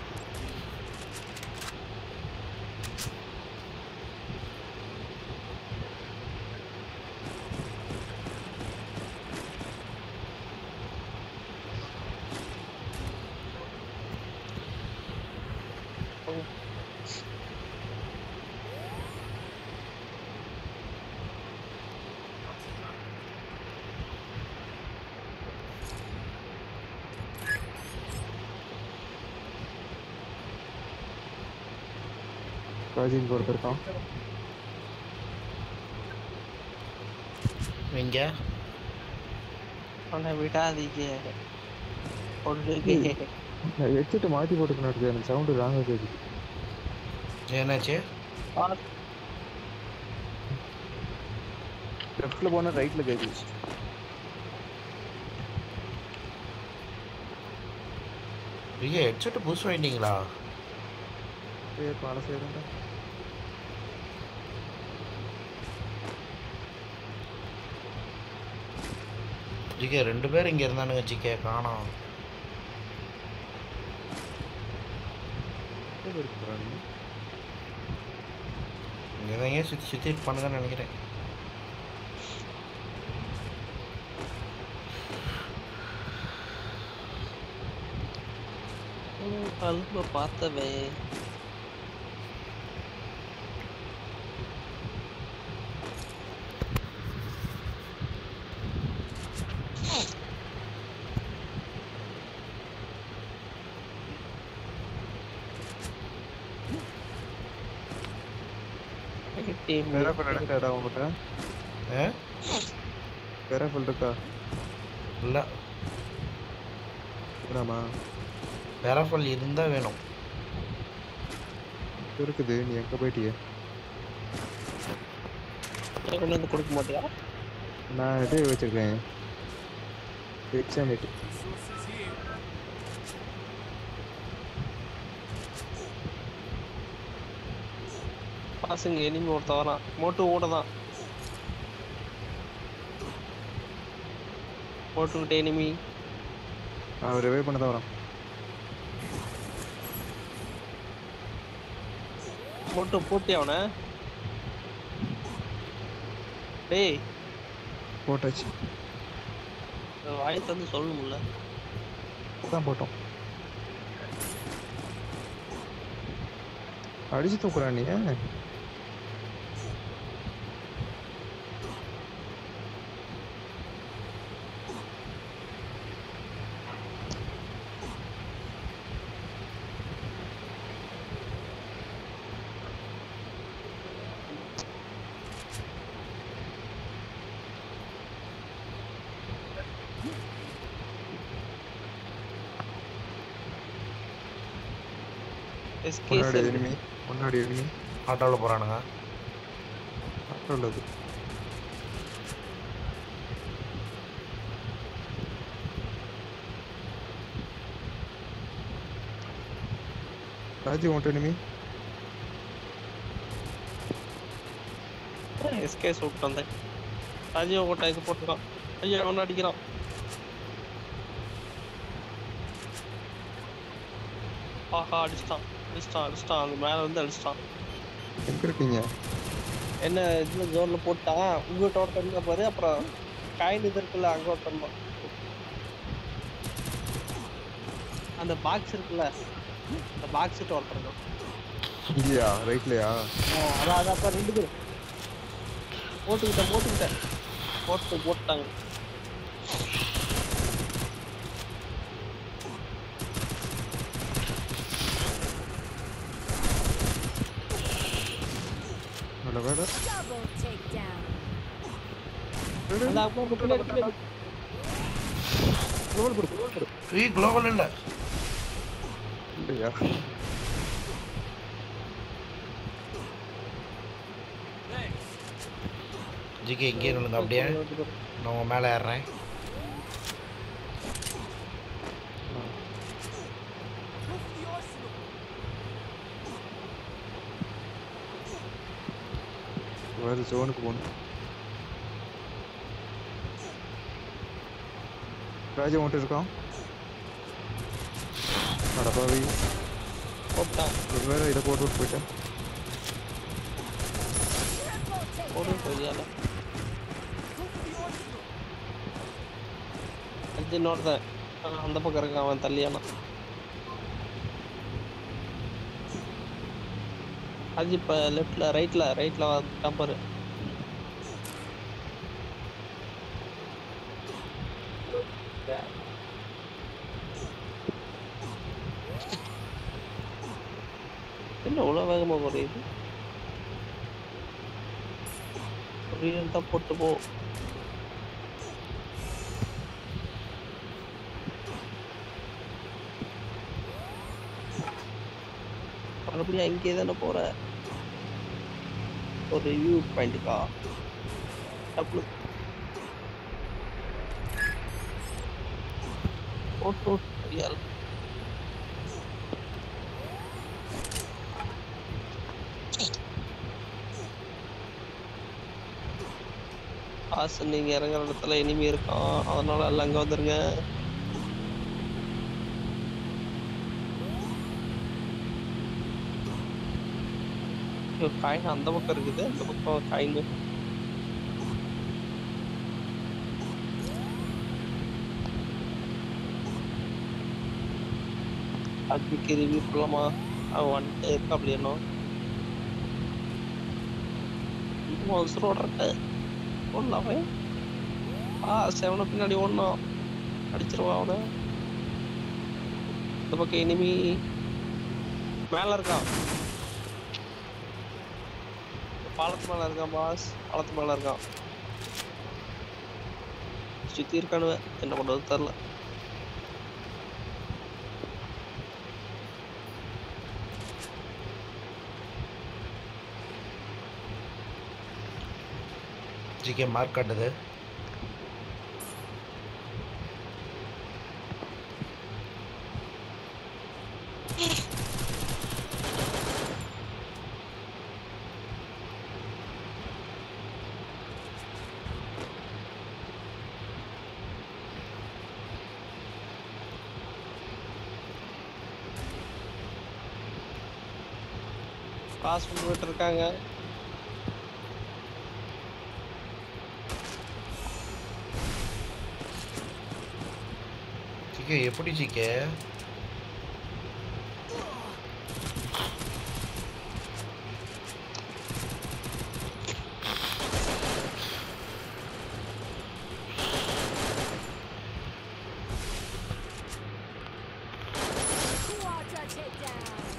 ராஜின் ஒருத்தர் இருக்கான் எங்க அவனை விடாதீங்க கொள்ளுங்க நான் ஹெட்செட்டை மாற்றி போட்டுக்கணும் இருக்கு எனக்கு சவுண்டு ராங்க கேட்குது என்னாச்சு லெஃப்ட்டில் போனால் ரைட்டில் கேட்குது ஐயா ஹெட்செட்டு புதுசு வாங்கிட்டீங்களா ஏ பால செய்யறேன்டா ஜிகே ரெண்டு பேர் இங்கே இருந்தானுங்க ஜிகே காணோம் இருக்கு போகிறாங்க இங்கே தான் ஏன் சுற்றி சுற்றி பண்ணுங்கன்னு நினைக்கிறேன் கல்ப பார்த்தவே டீம் பெராஃபில் இருக்காடா உங்கள்கிட்ட ஆ பெராஃபில் இருக்கா இல்லை வேணாமா பேராஃபல் இருந்தால் வேணும் இருக்குது நீ எங்கே போயிட்டியே கொண்டு வந்து கொடுக்க மாட்டியா நான் இது வச்சிருக்கேன் எக்ஸாம் எயிட் பாசுங்க எனிமி ஒருத்தன் வரான் மோட்டு ஓட தான் மோட்டுக்கிட்ட எனிமி அவன் ரிவே பண்ண தான் வரான் மோட்டு போட்டி அவனை டேய் போட்டாச்சு வாய் தந்து சொல்லணும்ல தான் போட்டோம் அடிச்சு தூக்குறான் நீ எஸ்கே முன்னாடி எனிமி முன்னாடி எனிமி ஆட்டோவில் போகிறானுங்க உள்ளது ராஜி உன்ட்ட எனிமி எஸ்கே சூட் வந்தேன் ராஜீவ் கோட்டை இது போட்டுருக்கான் ஐயா அவனை அடிக்கிறான் ஆஹா அடிச்சிட்டான் அடிச்சிட்டான் அடிச்சிட்டான் அந்த மேல வந்து அடிச்சிட்டான் எங்க இருக்கீங்க என்ன இதுல ஜோன்ல போட்டான் உங்ககிட்ட ஒருத்தன் இருந்தா பாரு அப்புறம் காயின் இது இருக்குல்ல அங்க ஒருத்தன் தான். அந்த பாக்ஸ் இருக்குல்ல அந்த பாக்ஸ் கிட்ட ஒருத்தர் இருக்கான். இங்கேயா ரைட்லையா ஆ, அதான் அதான் அப்ப ரெண்டு பேரும் போட்டுக்கிட்டேன் போட்டுக்கிட்டேன் போட்டு போட்டாங்க நல்ல வேலை Double takedown. அந்த அப்பா பின்னாடி பின்னாடி குளோபல் கொடு குளோபல் கொடு ஏய் குளோபல் இல்லை இல்லையா ஜிகே இங்கே நில்லுங்க அப்படியே நான் உங்கள் மேலே ஏறுறேன் வேறு ஜோனுக்கு போகணும் ராஜா உன்ட்ட இருக்கான் அடப்பாவி போட்டான் இது வேற இதை போட்டு விட்டு போயிட்டேன் போடு கொய்யால அது இன்னொருத்தன் ஆ, அந்த பக்கம் இருக்கான் அவன் தள்ளியானா அது இப்ப லெஃப்ட்ல ரைட்ல ரைட்ல வந்துட்டான் பாரு என்ன இவ்வளவு வேகமா குறையுது புரியல போட்டு போ மறுபடியும் அங்கேயே தானே போற ஒரு வியூ பாயிண்ட்டுக்கா டப்புனு போட்டு ரியல் காசு நீங்க இறங்குற இடத்துல இனிமே இருக்கான் அதனால எல்லாம் அங்க வந்துருங்க ஐயோ, காயின் அந்த பக்கம் இருக்குது அந்த பக்கம் காயின் அதுக்கு ரிவ்யூ போலாமா அவன் வந்துட்டு இருக்கா அப்படி என்ன அவசரோட இருக்க ஒன்றாவே ஆ செவனை பின்னாடி ஒன்றான் அடிச்சிருவான் அவனை இந்த பக்கம் இனிமே மேல இருக்கான் பாலத்து மேல இருக்கான் பாஸ் பாலத்து மேல இருக்கான் சுத்தி இருக்கானுவ என்ன பண்றது தெரில ஜிகே மார்க் காட்டுது பாஸ் பண்ணிட்டு இருக்காங்க ஜிகே எப்படி ஜிகே Quadra takedown.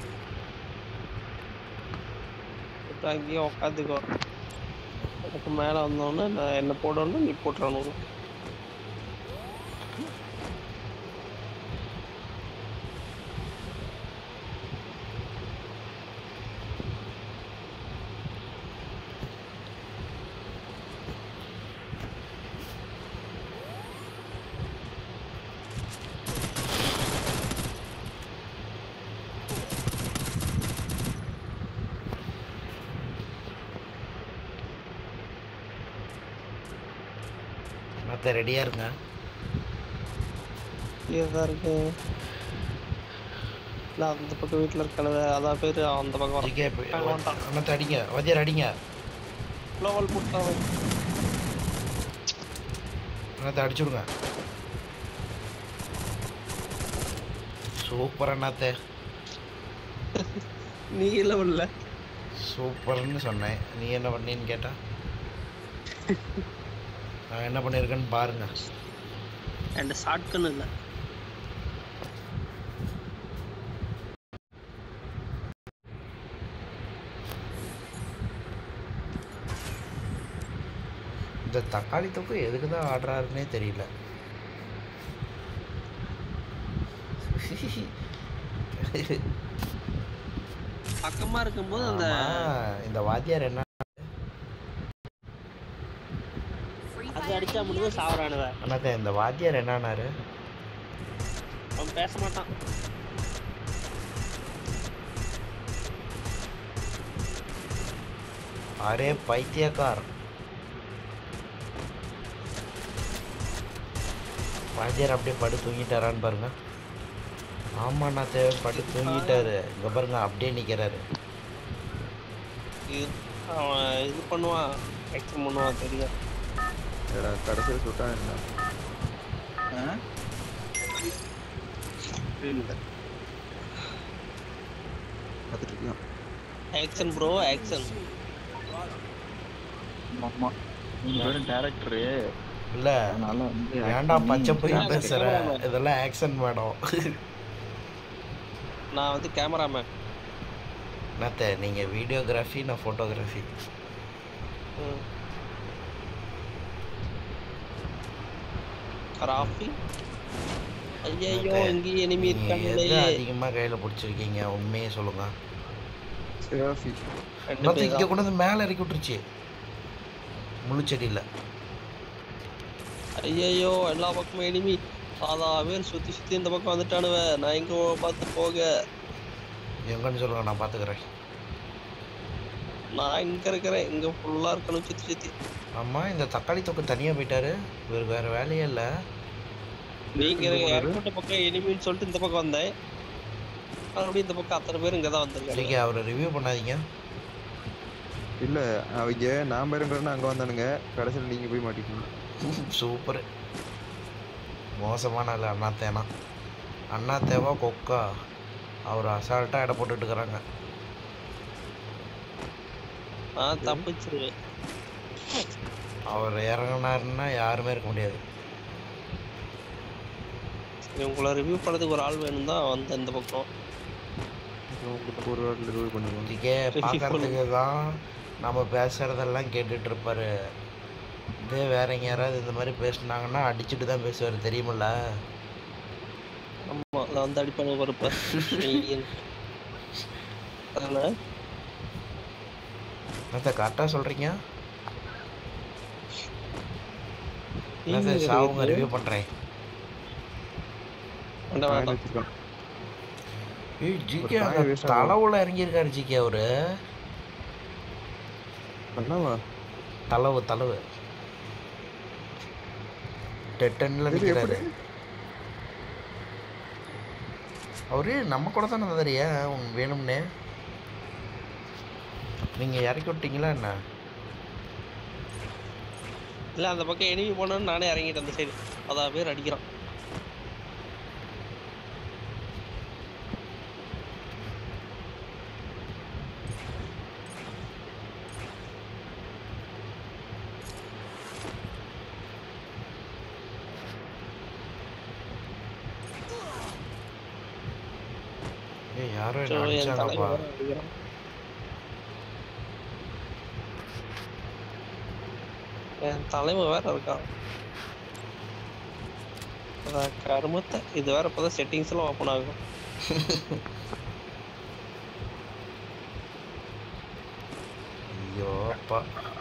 இப்ப அங்கேயே உட்காந்துக்கோ அதுக்கு மேல வந்தோடனே நான் என்ன போடணும் நீ போட்டுறணும் மற்ற ரெடியாக இருங்க தான் இருக்கு இல்ல அந்த பக்கம் வீட்டுல இருக்கானது அதான் பேரு அந்த பக்கம் வரான் ஜிகே அங்க வந்துட்டான். மற்ற அடிங்க வதியார் அடிங்க குளோபல் போட்டான் அண்ணாத்த அடிச்சு விடுங்க சூப்பர் அண்ணாத்த நீ இல்ல இல்ல சூப்பர்னு சொன்னேன் நீ என்ன பண்ணீன்னு கேட்டா நான் என்ன பண்ணியிருக்கேன்னு பாருங்க என்கிட்ட ஷார்ட்கன் இல்ல இந்த தக்காளி தொக்கு எதுக்கு தான் ஆடுறாருன்னே தெரியல பக்கமா இருக்கும்போது அந்த ஆமா, இந்த வாத்தியார் என்ன Free அது Fire அடிச்சா India மட்டும்தான் is சாவறானுவ அண்ணாத்த இந்த வாத்தியார் என்னன்னாரு அவன் பேச மாட்டான் அரே பைத்தியக்கார் வாத்தியார் அப்படியே படு தூங்கிட்டாரான்னு பாருங்க ஆமாண்ணா தேவை பட்டு தூங்கிட்டாரு இங்கே பாருங்க அப்படியே நிற்கிறாரு இது அவன் இது பண்ணுவான் ஆக்ஷன் பண்ணுவான் தெரியும் ஏடா கடைசியில் சுட்டான் என்ன ஆ? புரியல பார்த்துட்டு இருக்கியான் ஆக்ஷன் ப்ரோ ஆக்ஷன் ஆமா நீங்க வெறும் டேரக்டரு இல்லை அதனால வந்து ஏன்டா பச்சை போய் நான் பேசுகிற கேமராமேன். இதெல்லாம் ஆக்ஷன் மேடம் நான் வந்து கேமராமேன் என்னத்த நீங்கள் வீடியோகிராஃபி நான் ஃபோட்டோகிராஃபி ராஃபி ஐயோ Okay. இங்கே எனிமி நீங்கள் எது இருக்காங்களே அதிகமாக கையில் பிடிச்சிருக்கீங்க உண்மையே சொல்லுங்கள் சேஃபி ரெண்டு இன்னொருத்த பேர் இங்கே தான். கொண்டு வந்து மேலே இறக்கி விட்டுருச்சு முள்ளுச்செடியில் ஐயையோ எல்லா பக்கமும் எனிமி சாதா பேர் சுத்தி சுத்தி இந்த பக்கம் வந்துட்டானுவ நான் எங்க பார்த்து போக எங்கன்னு சொல்லுங்கள் நான் பார்த்துக்கிறேன் நான் இங்க இருக்கிறேன் இங்க ஃபுல்லா இருக்கணும் சுத்தி சுத்தி ஆமாம் இந்த தக்காளி தொக்கு தனியாக போயிட்டாரு இவருக்கு வேறு வேலையே இல்லை நீங்க ஏர்போர்ட் பக்கம் எனிமின்னு சொல்லிட்டு இந்த பக்கம் வந்தேன் மறுபடியும் இந்த பக்கம் அத்தனை பேர் இங்க தான் வந்திருக்காங்க சரிங்க அவரை ரிவ்யூ பண்ணாதீங்க இல்லை அவங்க நான் பேருங்கிறன்னு அங்கே வந்தானுங்க கடைசியில் நீங்கள் போய் மாட்டிக்கணும் சூப்பர் மோசமான ஆள் அண்ணாத்தேனா அண்ணாத்தேவா கொக்கா அவர் அசால்ட்டாக இட போட்டுட்டு இருக்கிறாங்க நான் தப்பிச்சிருவேன் அவர் இறங்கினாருன்னா யாருமே இருக்க முடியாது சரி உங்களை ரிவ்யூ பண்ணதுக்கு ஒரு ஆள் வேணும் தான் வந்தேன் இந்த பக்கம் உங்களுக்கு ஒரு வாட்டில் ரிவ்யூ பண்ணுவோம் இதுக்கே பார்க்கறதுக்கு தான் நம்ம பேசுகிறதெல்லாம் கேட்டுட்டு இருப்பாரு இதே வேறங்க யாராவது இந்த மாதிரி பேசுனாங்கன்னா அடிச்சுட்டு தான் பேசுவார் தெரியுமில்ல ஆமா நான் வந்து அடிப்பானு வரப்ப அதனால என்னத்த கரெக்டாக சொல்கிறீங்க நீங்க என்னத்த சாவுங்க ரிவ்யூ பண்ணுறேன் வேண்டாம் வேண்டாம் வச்சுருக்கான் ஏய் ஜிகே காய் அந்த waste ஆகும். தலைவுல இறங்கியிருக்காரு ஜிகே அவரு என்னவா தளவு தளவு டெட்டன்ல இது நிற்கிறாரு அவரு நம்ம கூட தானே இருந்தாரு ஏன் உங்களுக்கு வேணும்னே நீங்க இறக்கி விட்டீங்களா என்ன இல்ல அந்த பக்கம் எனிமி போனோன்னு நானே இறங்கிட்டேன் அந்த சைடு அதான் பேர் அடிக்கிறான் ஏய் யாரோ சோ, என்ன என் அடிச்சாங்கப்பா தலைவன் அடிக்கிறான். என் தலைவன் வேற இருக்கான் அதான் கருமத்தை இது வேற இப்பதான் செட்டிங்ஸ் எல்லாம் ஓப்பன் ஆகும் ஐயோ அப்பா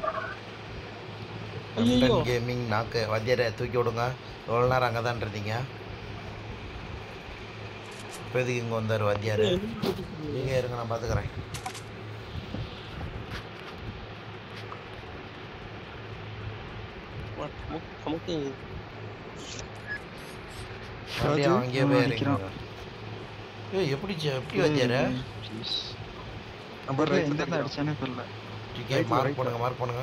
ஐயையோ. கேமிங் நாக்கு வத்தியரை தூக்கி விடுங்க எவ்வளோ நேரம் அங்கே தான் இருந்தீங்க இப்போ எதுக்கு இங்கே வந்தார் வாத்தியார் நீங்கள் இருங்க நான் பார்த்துக்கிறேன் நமக்கு- நமக்கு அப்படியே ராஜு, அங்கேயே அவன் போய் அடிக்கிறான். இறங்கிடுங்க ஏய் எப்படி சி- எப்படி வாத்தியார் நம்பர் தெரியல, ரைட் எங்க இருந்து அடிச்சானே தெரியல ஜிகே Right, மார்க் right. பண்ணுங்க மார்க் பண்ணுங்க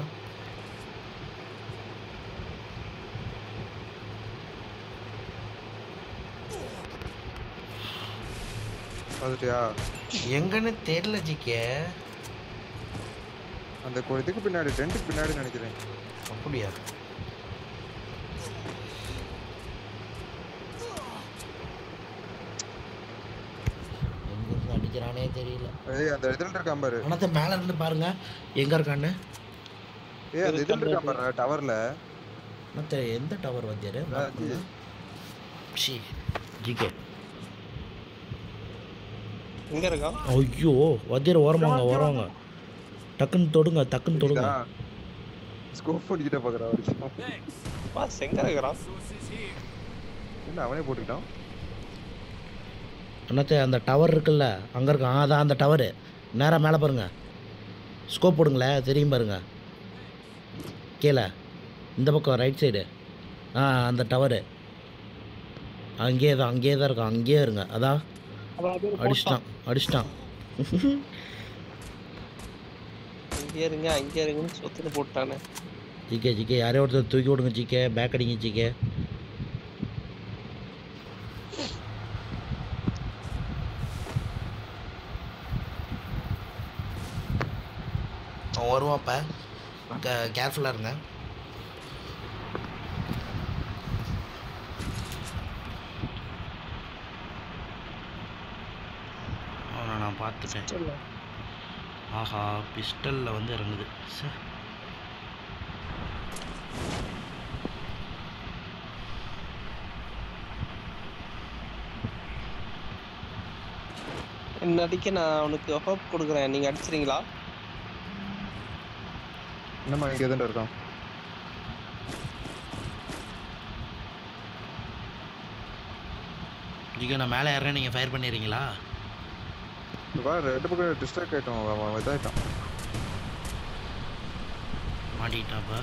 பார்த்துட்டியா எங்கன்னு தெரியல ஜிகே அந்த கொ- இதுக்கு பின்னாடி டென்ட்டுக்கு பின்னாடி நினைக்கிறேன் அப்படியா எங்கிருந்து அடிக்கிறானே தெரியல ஏய் அந்த இதில் இருக்கான் பாரு ஆனா மேல இருந்து பாருங்க எங்க இருக்கான்னு ஏய் அந்த இதில் இருக்கான் பாரு டவர்ல மத்த எந்த டவர் வாத்தியாரு ராஜு. ஷி ஜிகே எங்க இருக்கான் ஐயோ வாத்தியார் ஓரமாங்க ஓரமாங்க டக்குன்னு தொடுங்க டக்குன்னு தொடுங்க ஸ்கோப் பண்ணிக்கிட்டே பார்க்குறான் வரைக்கும் பாஸ் எங்க இருக்கிறான் என்ன அவனே போட்டுக்கிட்டான் அண்ணாத்தே அந்த டவர் இருக்குல்ல அங்கே இருக்கான் ஆ, அதான் அந்த டவரு நேராக மேலே பாருங்க ஸ்கோப் போடுங்களேன் தெரியும் பாருங்க கீழே இந்த பக்கம் ரைட் சைடு ஆ அந்த டவரு அங்கேயே தான் அங்கேயே தான் இருக்கான் அங்கேயே இருங்க அதான் அப்புறம் அப்படியே போட்டான். அடிச்சிட்டான் அடிச்சிட்டான் இங்கே இருங்க அங்கே இருங்கன்னு சொத்துட்டு போட்டானே ஜிகே ஜிகே யாரையோ ஒருத்தர் தூக்கி விடுங்க ஜிகே பேக் அடிங்க ஜிகே அவன் வருவான் இப்போ கேர்ஃபுல்லாக இருங்க அவனை நான் பார்த்துட்டேன் ஆஹா பிஸ்டலில் வந்து இறங்குது சார் என்ன அடிக்க நான் அவனுக்கு ஹோப் கொடுக்குறேன் நீங்க அடிச்சிருங்களா என்னம்மா இங்கே தான்டா இருக்கான் ஜிகே நான் மேலே ஏறேன் நீங்கள் ஃபயர் பண்ணிடுறீங்களா வா ரெண்டு பக்கம் டிஸ்ட்ராக்ட் ஆகிட்டோம் அவன் இதாகிட்டான் மாட்டிக்கிட்டாப்பா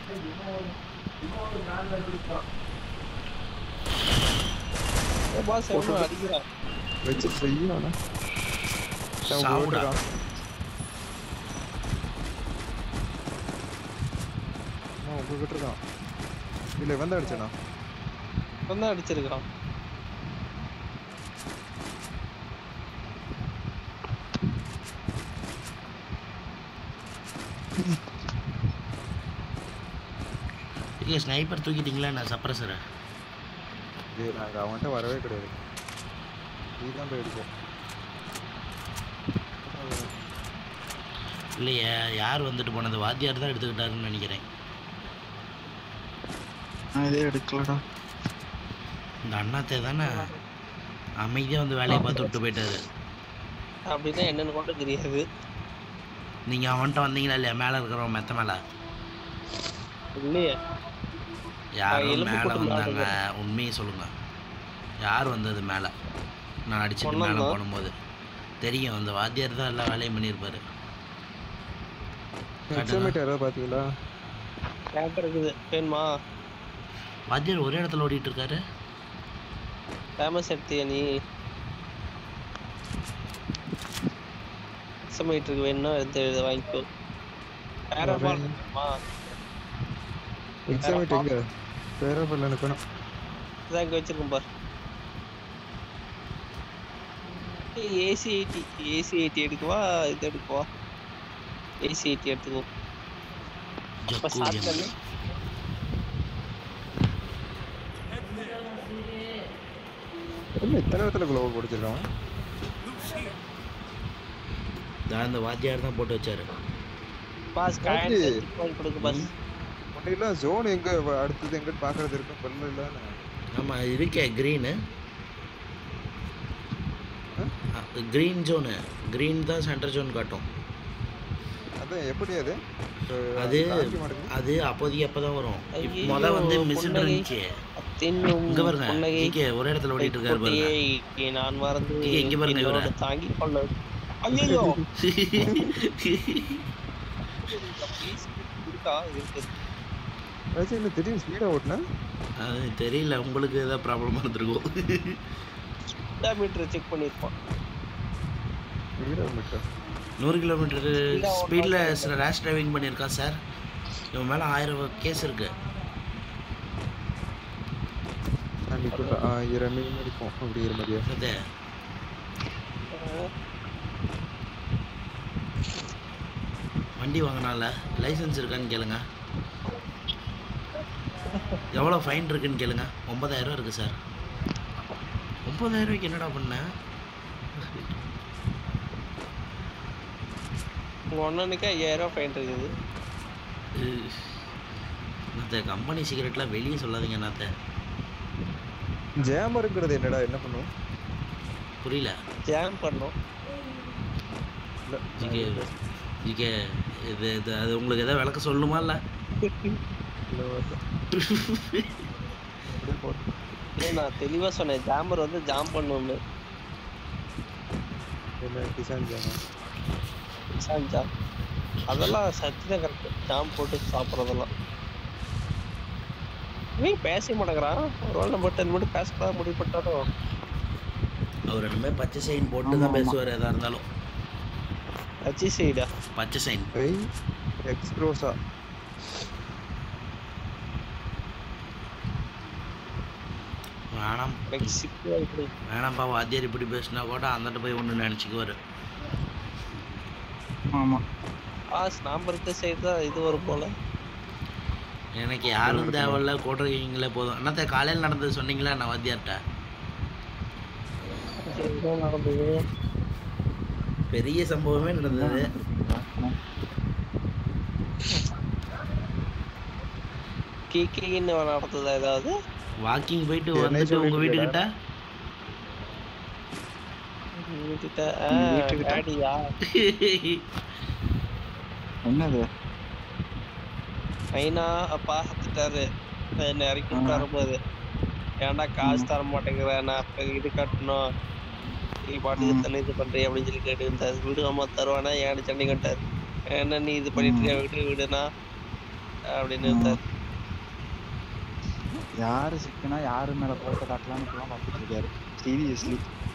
பாஸ் எவ்வளோ அடிக்கிறான் வச்சு செய்யும் சாவுடா உங்ககிட்ட இருக்கான் இல்லை வந்து அடிச்சேண்ணா தான் அடிச்சிருக்கான் ஜிகே ஸ்னைப்பர் தூக்கிட்டீங்களா நான் சப்ரஸரை இது நாங்கள் அவன்கிட்ட வரவே கிடையாது நீ தான் போய் எடுப்போம் இல்லையே யார் வந்துட்டு போனது வாத்தியார் தான் எடுத்துக்கிட்டாருன்னு நினைக்கிறேன் நான் இதே எடுக்கலடா இந்த அண்ணாத்தே தானே அமைதியாக வந்து வேலையை பார்த்து விட்டு போயிட்டாரு அப்படின்னா என்னன்னு கூட தெரியாது நீங்கள் அவன்கிட்ட வந்தீங்களா இல்லையா மேலே இருக்கிறவன் மெத்த மேலே இல்லையே யாரும் எலும்பு மேலே போட்டு வந்தாங்க உண்மையை சொல்லுங்க யார் வந்தது மேலே நான் அடிச்சுட்டு மேலே சொன்னாங்க. போடும்போது தெரியும் அந்த வாத்தியார் தான் எல்லா வேலையும் பண்ணியிருப்பாரு எக்ஸாமேட் யாராவது பார்த்தீங்களா கேரக்டர் இருக்குது வேணுமா வாத்தியார் ஒரே இடத்துல ஓடிட்டு இருக்காரு ஃபேமஸ் எடுத்தியா நீ எக்ஸாமேட்டருக்கு வேணும்னா எடுத்து எழுத வாங்கிக்கோ பேராபால் இருக்குமா எக்ஸாமேட் எங்க வேற பண்ணல எனக்கு வேணும் இதான் இங்கே வச்சிருக்கேன் பார் ஏசி எயிட்டி ஏசி எயிட்டி எடுக்கவா இது எடுக்கவா ஏசி எயிட்டி எடுத்துக்கோ இப்போ ஸ்டார்ட் ஜக்கூ பண்ணு என்ன இத்தனை இடத்துல குளோபல் பிடிச்சிருக்கான் தான் இந்த வாத்தியார் தான் போட்டு வச்சாரு பாஸ் காயின் வாங்கி கொடுக்கு பாஸ் முன்னாடிலாம் ஜோன் எங்க வ- அடுத்தது எங்கிட்டு பார்க்கறது இருக்கும் கொல்ல இல்லை ஆமாம் இருக்கே க்ரீனு க்ரீன் ஜோனு க்ரீன் தான் சென்டர் ஜோன் காட்டும் அதான் எப்படி அது இப்ப அது காமிக்க மாட்டேங்குது. அது அப்போதைக்கு அப்போ தான் வரும் இப்ப ஐயையோ, முத வந்து மிஸ்ஸில் புன்னகை. இருந்துச்சு தின்னும் இங்கே பாருங்க புன்னகை இங்கே ஒரே இடத்துல ஓடிட்டு இருக்காரு பாருங்க கைக்குட்டையே நான் மறந்து இங்க- இங்க பாருங்க இவரை. என்னோட தாங்கி கொள்ள ஐயோ இருக்கா இருக்கு ராஜா என்ன திடீர்னு ஸ்பீடாக ஓட்டுனேன் அது தெரியல உங்களுக்கு ஏதாவது ப்ராப்ளமாக இருந்திருக்கும் மீட்டர் செக் பண்ணிருப்பான் ஸ்பீடாக மீட்டர் நூறு கிலோமீட்டர் Speed ஆ ஸ்பீடில் ரேஷ் டிரைவிங் பண்ணியிருக்கான் சார் இவன் மேலே ஆயிரம் கேஸ் இருக்கு அன்னைக்குள்ள ஆயிரம் மீன் இருக்கும் அப்படிங்கிற மாதிரியா அது வண்டி வாங்கினால லைசன்ஸ் இருக்கான்னு கேளுங்க எவ்வளோ ஃபைன் இருக்குன்னு கேளுங்க ஒன்பதாயிரம் இருக்கு சார் ஒன்பதாயிரம் ரூபாய்க்கு என்னடா பண்ண உங்க ஒன்னனுக்கு ஐயாயிரம் ரூபாய் ஃபைன் இருக்குது இந்த கம்பெனி சிகரெட்லாம் வெளியே சொல்லாதீங்க நாத்த ஜேமருங்கிறது என்னடா என்ன பண்ணும் புரியல ஜாம் பண்ணோம் இல்ல ஜிகே ஜிகே இது இது அது உங்களுக்கு எதாவது விளக்க சொல்லணுமா இல்லை இல்ல, வரல. அப்படியே போட்டு இல்லை நான் தெளிவா சொன்னேன் ஜாமர் வந்து ஜாம் பண்ணுவோம்னு என்ன கிசான் ஜாமா கிசான் ஜாம் அதெல்லாம் சத்தியம் கரெக்ட் ஜாம் போட்டு சாப்பிட்றதெல்லாம் நீ பேச மாட்டேங்கிறான் ஒரு வேளை நம்ம டென் மினிட் பேசக்கூடாது முடிவு பண்ணிட்டாரோ அவர் ரெண்டுமே பச்சை சைன் போட்டு தான் ஆமா, ஆமா. பேசுவார் எதாக இருந்தாலும் அச்சி சைடா பச்சை சைன் ஏய் எக்ஸ்க்ரோஸா வேணாம் மெக்சிகோ இப்படி வேணாம்ப்பா வாத்தியார் இப்படி பேசினா கூட அந்தட்ட போய் ஒன்று நினச்சிக்குவார் ஆமா பாஸ் நாம இருக்க சைடு தான் இது வரும் போல எனக்கு யாரும் தேவையில்ல கூட்டுறீங்களே போதும் என்னத்த காலையில் நடந்தது சொன்னீங்களா நான் வாத்தியார்கிட்ட என்ன நடந்தது பெரிய சம்பவமே நடந்தது கீக்கின்னு நடந்ததா ஏதாவது வாக்கிங் போயிட்டு என்னை வந்துட்டு உங்கள் சொல்லிட்டு வீட்டுக்கிட்ட வீட்டுக்கிட்ட உங்க வீட்டுக்கிட்ட? டேடியா என்னது ஐனா அப்பா பார்த்துட்டாரு என்ன இறக்கி விட்டு வரும்போது ஏன்டா காசு தர மாட்டேங்கிற நான் அப்ப இது கட்டணும் நீ பாட்டுக்கு ம். தானே இது பண்றீ அப்படின்னு சொல்லி கேட்டு இருந்தாரு வீடு அம்மா தருவானா ஏன்னு சண்டை கட்டாரு என்ன நீ இது பண்ணிட்டு இருக்க வீட்டு வீடுனா அப்படின்னு இருந்தாரு யாரு சிக்கனா யாரு மேல போட்ட காட்டலாம்னு இப்பெல்லாம் பார்த்துட்டு இருக்காரு சீரியஸ்லி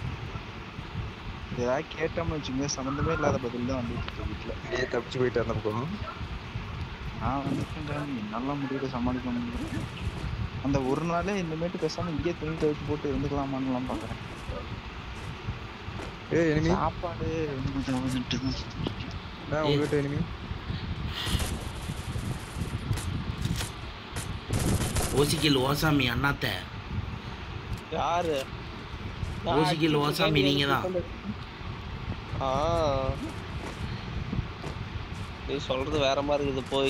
ஏதாவது கேட்டோம்னு வச்சுங்க சம்மந்தமே இல்லாத பதில் தான் வந்துட்டு இருக்கு வீட்டுல வெளியே தப்பிச்சு போயிட்டு அந்த பக்கம் நான் வந்துட்டேன் என்னால முடியல சமாளிக்க முடியல அந்த ஒரு நாளே இனிமேட்டு பேசாம இங்கேயே துணி துவைச்சு போட்டு இருந்துக்கலாமான்னுலாம் பாக்குறேன் ஏய் எனிமி சாப்பாடு கொஞ்சம் வந்துட்டு தான் நான் உங்ககிட்ட எனிமி ஓசிக்கில் ஓசாமி அண்ணாத்த யாரு நான் ஓசிக்கில் அடிச்சிட்டு ஓசாமி இருக்கேன், நீங்க தான் ஆ நீ சொல்றது வேற மாதிரி இருக்குது போய்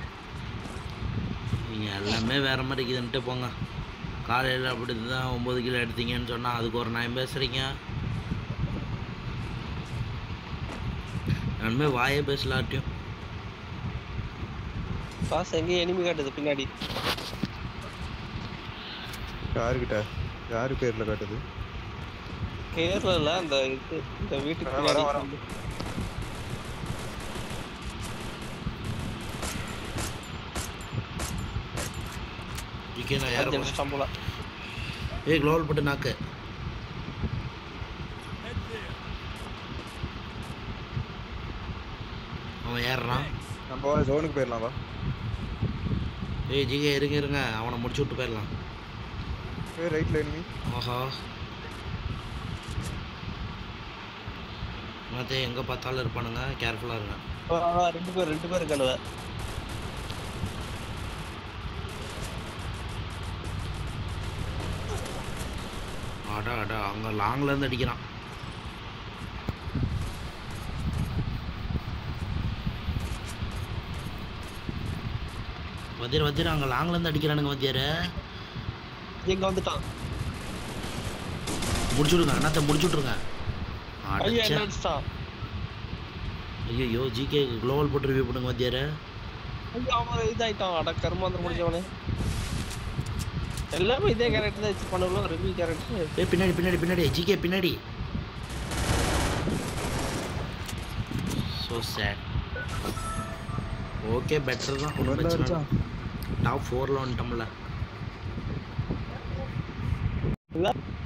நீங்கள் எல்லாமே வேற மாதிரி இருக்குதுன்ட்டு போங்க காலையில் அப்படி தான் ஒம்பது கிலோ எடுத்தீங்கன்னு சொன்னால் அதுக்கு ஒரு நியாயம் பேசுகிறீங்க நன்மை வாயே பேசலாட்டியும் காசு எங்கேயும் எனிமி காட்டுது பின்னாடி யாருக்கிட்ட யாரு பேர்ல காட்டுது கேரளால அந்த இது இந்த வீட்டுக்கு வரேன், பின்னாடி வரேன், ஜிகே நான் ஏற அஞ்சு போறேன். நிமிஷம் போல ஏய் க்ளோவல் போட்டு நாக்கு அவன் ஏறுறான் நம்ம ஜோனுக்கு போயிடலாம் வா ஏய் ஜிகே இருங்க இருங்க அவனை முடிச்சு விட்டு போயிடலாம் ஏய் ரைட்ல எனிமி ஆஹா மற்ற எங்கே பார்த்தாலும் இருப்பானுங்க கேர்ஃபுல்லாக இருங்க ஆ, ஆ, ரெண்டு பேர் ரெண்டு பேர் கழுவ அடா அடா அங்கே லாங்லேருந்து அடிக்கிறான் வத்தியர் வத்தியர் அங்கே லாங்லேருந்து அடிக்கிறானுங்க வத்தியர் இங்க வந்துட்டான் முடிச்சு விடுங்க அண்ணாத்த முடிச்சு விட்ருங்க ஐயா அடிச்சா என்ன அடிச்சிட்டான் ஐயோ ஜிகே குளோபல் போட்டு ரிவ்யூ பண்ணுங்க வத்தியார ஐயா அவன் இதாயிட்டான் அட கருமாந்திரம் முடிஞ்சவனே எல்லாமே இதே கேரக்டர் தான் வச்சு பண்ணுவோம் ரிவ்யூ கேரக்டர் ஏய் பின்னாடி பின்னாடி பின்னாடி ஜிகே பின்னாடி ஸோ சேட் ஓகே பெட்டர் தான் ஒன்றும் நல்லா பிரச்சனை அடிச்சான். இல்லை டாப் ஃபோரில் வந்துட்டோம்ல இல்ல